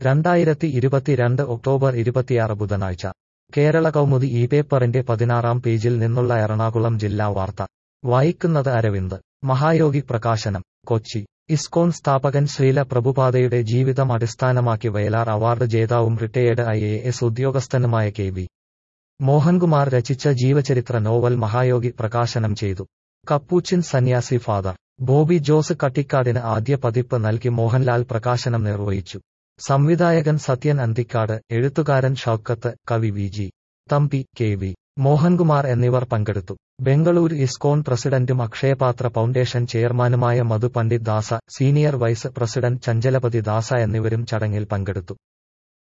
രണ്ടായിരത്തി ഇരുപത്തിരണ്ട് ഒക്ടോബർ ഇരുപത്തിയാറ് ബുധനാഴ്ച കേരള കൗമുദി ഈ പേപ്പറിന്റെ പതിനാറാം പേജിൽ നിന്നുള്ള എറണാകുളം ജില്ലാ വാർത്ത വായിക്കുന്നത് അരവിന്ദ് മഹായോഗി പ്രകാശനം കൊച്ചി ഇസ്കോൺ സ്ഥാപകൻ ശ്രീല പ്രഭുപാദയുടെ ജീവിതം അടിസ്ഥാനമാക്കി വയലാർ അവാർഡ് ജേതാവും റിട്ടയേർഡ് ഐ എ എസ് ഉദ്യോഗസ്ഥനുമായ കെ വി മോഹൻകുമാർ രചിച്ച ജീവചരിത്ര നോവൽ മഹായോഗി പ്രകാശനം ചെയ്തു കപ്പൂച്ചിൻ സന്യാസി ഫാദർ ബോബി ജോസ് കട്ടിക്കാടിന് ആദ്യ പതിപ്പ് നൽകി മോഹൻലാൽ പ്രകാശനം നിർവഹിച്ചു സംവിധായകൻ സത്യൻ അന്തിക്കാട് എഴുത്തുകാരൻ ഷൌക്കത്ത് കവി V G Thampi K V Mohankumar എന്നിവർ പങ്കെടുത്തു ബംഗളൂരു ഇസ്കോൺ പ്രസിഡന്റും അക്ഷയപാത്ര ഫൗണ്ടേഷൻ ചെയർമാനുമായ മധു പണ്ഡിറ്റ് ദാസ സീനിയർ വൈസ് പ്രസിഡന്റ് ചഞ്ചലപതി ദാസ എന്നിവരും ചടങ്ങിൽ പങ്കെടുത്തു